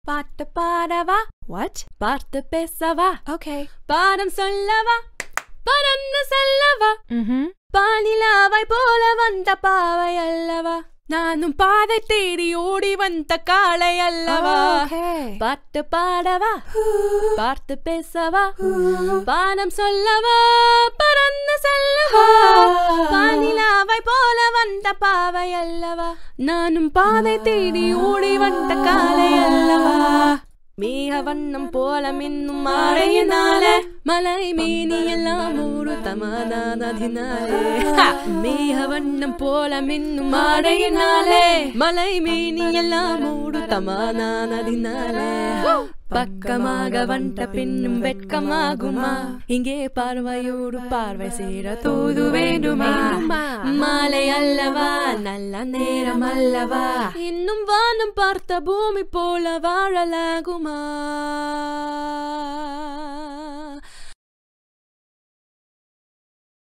பாட்டு பாடவா What? பார்த்து பேசவா Okay. பாடம் சொல்லவா பறந்து செல்லவா Mm-hmm. பாலிலாவை போல வந்த பாவை அல்லவா நானும் பாதை தேடி ஓடி வந்த காளை அல்லவா Okay. பாட்டு பாடவா பார்த்து பேசவா பானம் சொல்லவா பறந்து செல்லவா பாலிலாவை போல வந்த பாவை அல்லவா நானும் பாதை தேடி ஓடி வந்த காளை அல்லவா மேக வண்ணம் போல மின்னும் மாடையினால மலை மீனி எல்லாம் மூடு தமாதானதினாலே மேக வண்ணம் போல மின்னும் மாடையினாலே மலை மீனி எல்லாம் மூடு தமாதானதினாலே பக்கமாக வந்த பின்னும் வெட்கமாகுமா இங்கே பார்வையோடு பார்வை சேர தூது வேண்டுமா மாலை அல்லவா நல்ல நேரம் அல்லவா இன்னும் வானம் பார்த்த பூமி போல வாழலாகுமா